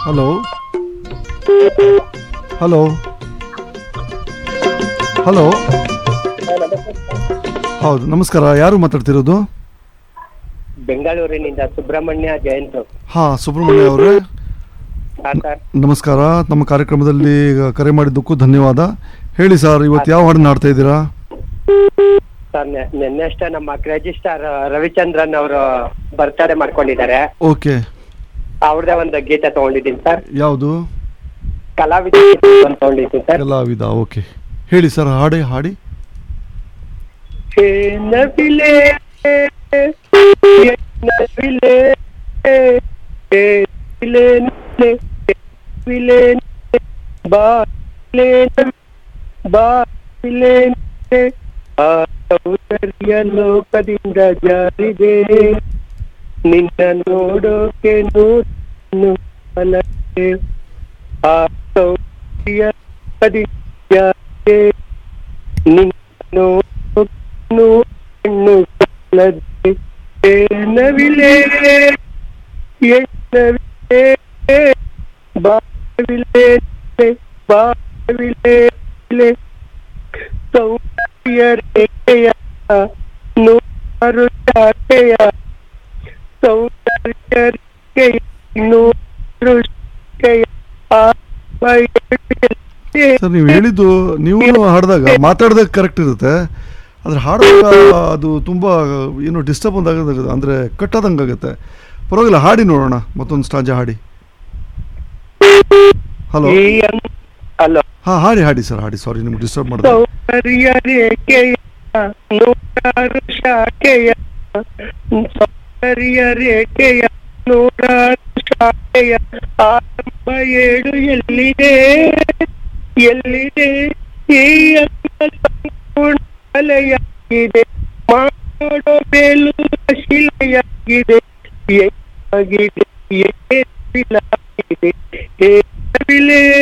hello hello hello ಹೌದು ನಮಸ್ಕಾರ ಯಾರು ಮಾತಾಡ್ತಿರೋದು ಬೆಂಗಳೂರಿನಿಂದ ಸುಬ್ರಹ್ಮಣ್ಯ ಜಯಂತ್ ಹಾಂ ಸುಬ್ರಹ್ಮಣ್ಯ ಅವರೇ ಸರ್ ಸರ್ ನಮಸ್ಕಾರ ನಮ್ಮ ಕಾರ್ಯಕ್ರಮದಲ್ಲಿ ಕರೆ ಮಾಡಿದ್ದಕ್ಕೂ ಧನ್ಯವಾದ ಹೇಳಿ ಸರ್ ಇವತ್ತು ಯಾವ ಹಾಡನ್ನ ಹಾಡ್ತಾ ಇದ್ದೀರಾ ಸರ್ ನೆ- ನಿನ್ನೆ ಅಷ್ಟೇ ನಮ್ಮ ಕ್ರೇಜಿ ಸ್ಟಾರ್ ರವಿಚಂದ್ರನ್ ಅವರು ಬರ್ತಡೇ ಮಾಡ್ಕೊಂಡಿದ್ದಾರೆ ಓಕೆ ಅವ್ರದೇ ಒಂದು ಗೀತೆ ತಗೊಂಡಿದ್ದೀನಿ ಸರ್ ಯಾವುದು ಕಲಾವಿದ ಒಂದು ತಗೊಂಡಿದ್ದೀನಿ ಸರ್ ಕಲಾವಿದ ಓಕೆ ಹೇಳಿ ಸರ್ ಹಾಡಿ ಹಾಡಿ ಹೇ ನವಿಲೆ ಹೇ ನವಿಲೆ ಹೇ ನವಿಲೆ ನವಿಲೆ, ನವಿಲೆ ನವಿಲೆ, ಬಾಲೆ ನವಿಲೆ, ಬಾಲೆ ನವಿಲೆ, ಆ ಸೌಂದರ್ಯ ಲೋಕದಿಂದ ಜಾರಿದೆ ನಿನ್ನ ನೋಡೋಕೆ ನೂರನ್ನು ಅಲತೆ ಆ ಸೌಂದರ್ಯ ಲೋಕದಿಂದ ಜಾರಿದೆ ನಿನ್ನ ನೋಡೋಕೆ ನೂರನ್ನು ಅಲತೆ ಏನವಿಲೆ ಎನ್ನವಿಲೆ ಬಾವಿಲೆ ಬಾವಿಲೆ ಸೌಂದರ್ಯ ರೇಖೆಯ ನೂರು ಶಾಖೆಯ ಸೌಂದರ್ಯ ರೇಖೆಯ ನೂರು ಶಾಖೆಯ ಆತ್ಮೀಯತೆ ಸರ್ ನೀವು ಹೇಳಿದ್ದು ನೀವು ಹಾಡಿದಾಗ ಮಾತಾಡ್ದಾಗ ಕರೆಕ್ಟ್ ಇರುತ್ತೆ ಆದರೆ ಹಾಡುವಾಗ ಅದು ತುಂಬ ಏನು ಡಿಸ್ಟರ್ಬ್ ಒಂದಾಗುತ್ತೆ ಅಂದರೆ ಕಟ್ಟೋದಂಗೆ ಆಗುತ್ತೆ ಪರವಾಗಿಲ್ಲ ಹಾಡಿ ನೋಡೋಣ ಮತ್ತೊಂದು ಸ್ಟಾಂಜ ಹಾಡಿ ಹಲೋ ಈ ಅನ್- ಅಲೋ ಹಾಂ ಹಾಡಿ ಹಾಡಿ ಸರ್ ಹಾಡಿ ಸಾರಿ ನಿಮ್ಗೆ ಡಿಸ್ಟರ್ಬ್ ಮಾಡಿದೆ ಸೌಂದರ್ಯ ರೇಖೆಯ ನೂರಾರು ಶಾಖೆಯ ಸೌಂದರ್ಯ ರೇಖೆಯ ನೂರಾರು ಶಾಖೆಯ ಆರಂಭ ಏಳು ಎಲ್ಲಿದೆ ಎಲ್ಲಿದೆ ಈ ಅಂಗ ಸಂಪೂರ್ಣ ಅಲೆಯಾಗಿದೆ ಮಾಡೋ ಮೇಲೂ ಶಿಲೆಯಾಗಿದೆ ಏನಾಗಿದೆ ಏನಿಲ್ಲ